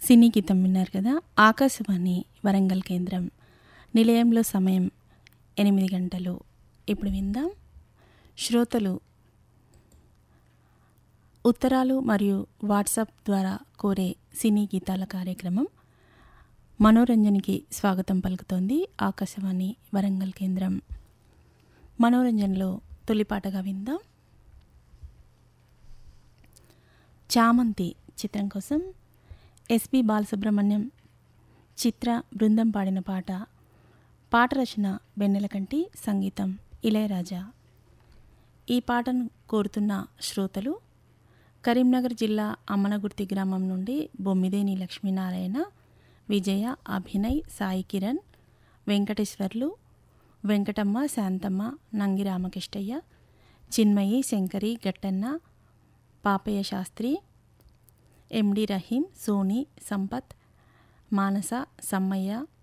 సినీ గీతం విన్నారు కదా ఆకాశవాణి వరంగల్ కేంద్రం నిలయంలో సమయం ఎనిమిది గంటలు ఇప్పుడు విందాం శ్రోతలు ఉత్తరాలు మరియు వాట్సాప్ ద్వారా కోరే సినీ గీతాల కార్యక్రమం మనోరంజన్కి స్వాగతం పలుకుతోంది ఆకాశవాణి వరంగల్ కేంద్రం మనోరంజన్లో తొలిపాటగా విందాం చామంతి చిత్రం కోసం ఎస్పి బాలసుబ్రహ్మణ్యం చిత్ర బృందం పాడిన పాట పాట రచన వెన్నెలకంటి సంగీతం ఇళయరాజా ఈ పాటను కోరుతున్న శ్రోతలు కరీంనగర్ జిల్లా అమ్మనగుర్తి గ్రామం నుండి బొమ్మిదేని లక్ష్మీనారాయణ విజయ అభినయ్ సాయి కిరణ్ వెంకటేశ్వర్లు వెంకటమ్మ శాంతమ్మ నంగి రామకృష్ణయ్య చిన్మయి శంకరి గట్టన్న పాపయ్య శాస్త్రి ఎండి రహీం సోని సంపత్ మానస సమ్మయ్య